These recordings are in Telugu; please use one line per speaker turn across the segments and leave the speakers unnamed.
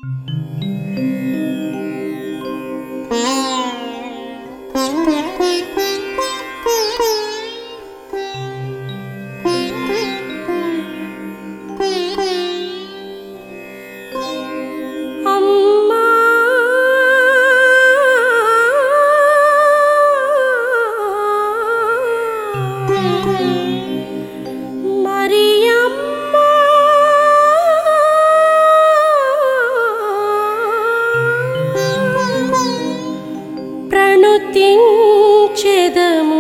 అమ్మా మరియమ్మ ప్రణుతించెదము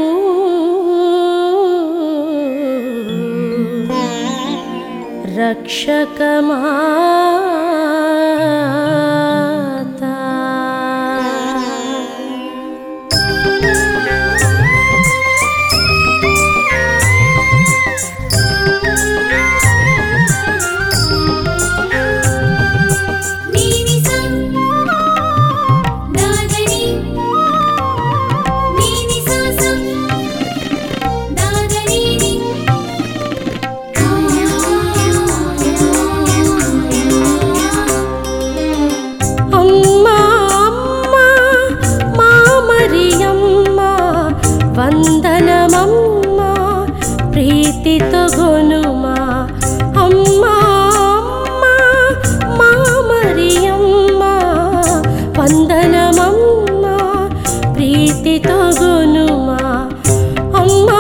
రక్షకమాత
నీనిసం నాదని నీనిసాసం నాదనీని
అమ్మా అమ్మా మా మరియమ్మ వందనమమ్మ ప్రీతితో గొనుమా అమ్మా అమ్మా మా మరియమ్మ వందనమమ్మ ప్రీతితో గొనుమా అమ్మా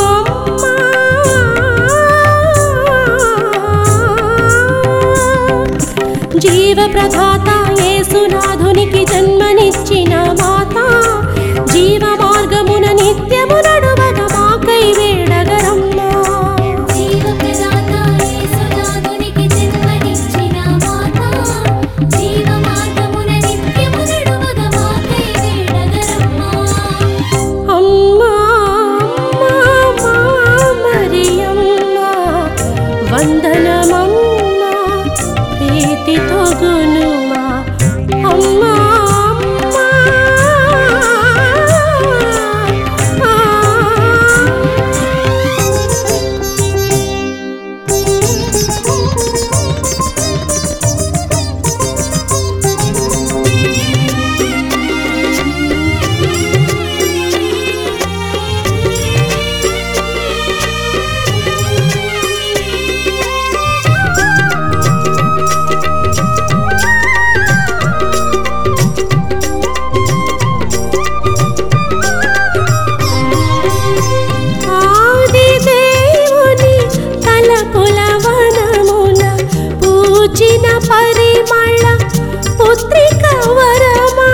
అమ్మా జీవ ప్రధాత యేసునాథునికి జన్మనిచ్చిన మాత జీవ మార్గమున నిత్యము నడువగ మాకై వేడగరమ్మా
జీవ ప్రదాత యేసునాథునికి జన్మనిచ్చిన మాత జీవ మార్గమున నిత్యము నడువగ మాకై వేడగరమ్మా
అమ్మా అమ్మా మా మరియమ్మ వందనమమ్మ ప్రీతితో గునుమా అమ్మా ఆది దేవుని తలకుల వనమున పూచిన పరిమళ పుత్రిక వరమా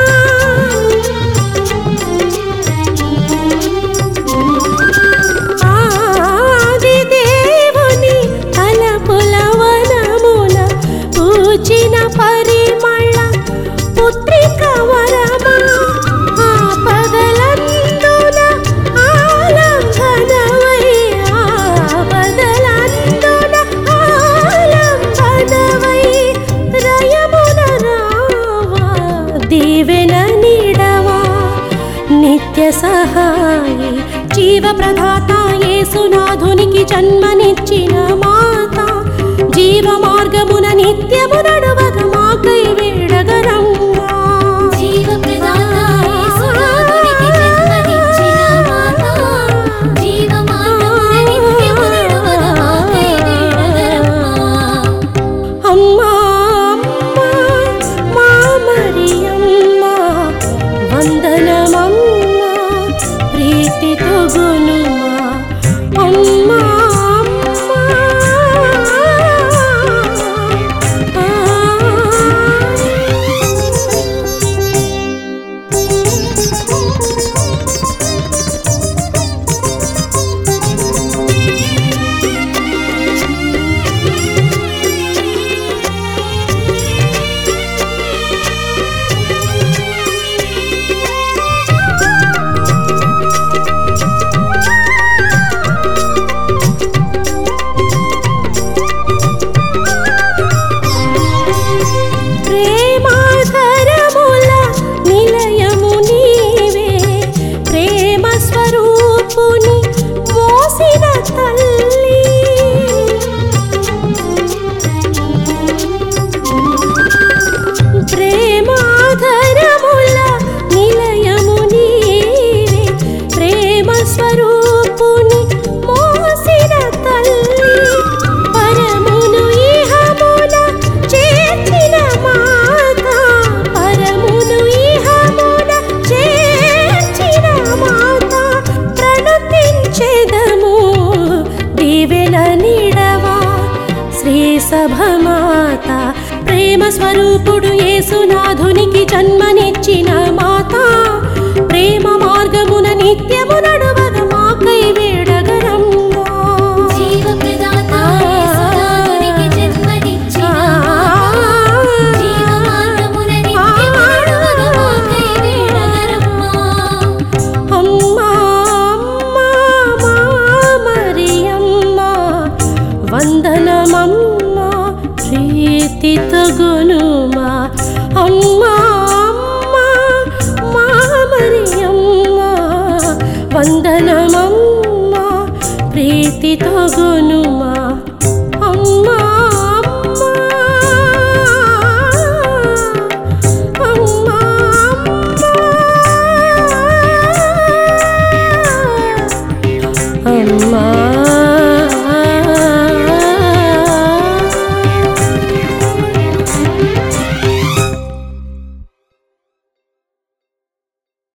ఆది దేవుని తలకుల వనమున పూచిన పరిమళ పుత్రిక వరమా ఆ పగలందున ఆలంబనవై ఆ పగలందున ఆలంబనవై రయమున రావా దీవెన నీడవా నిత్య సహాయి జీవ ప్రదాత యేసునాథునికి జన్మనిచ్చిన మాత జీవ మార్గమున నిత్యము నడువగ మాకై వేడగరమ్మా
జీవ ప్రదాత యేసునాథునికి జన్మనిచ్చిన మాత జీవ మార్గమున నిత్యము నడువగ మాకై వేడగరమ్మా
అమ్మా అమ్మా మా మరియమ్మ వందనమమ్మ ప్రీతితో గునుమా అమ్మా అమ్మా మాత ప్రేమ స్వరూపుడు యేసునాథునికి జన్మనిచ్చిన మాత ప్రేమ మార్గమున నిత్యము నడువగ మాకై వేడగరమ్మా
జీవప్రదాత యేసునాథునికి జన్మనిచ్చిన మాత, జీవమార్గమున నిత్యము నడువగ మాకై వేడగరమ్మా.
అమ్మా అమ్మా మా మరియమ్మ వందనమమ్మా ప్రీతి తగునుమా అమ్మా అమ్మా మా మరియమ్మ వందనమమ్మా ప్రీతి తగునుమా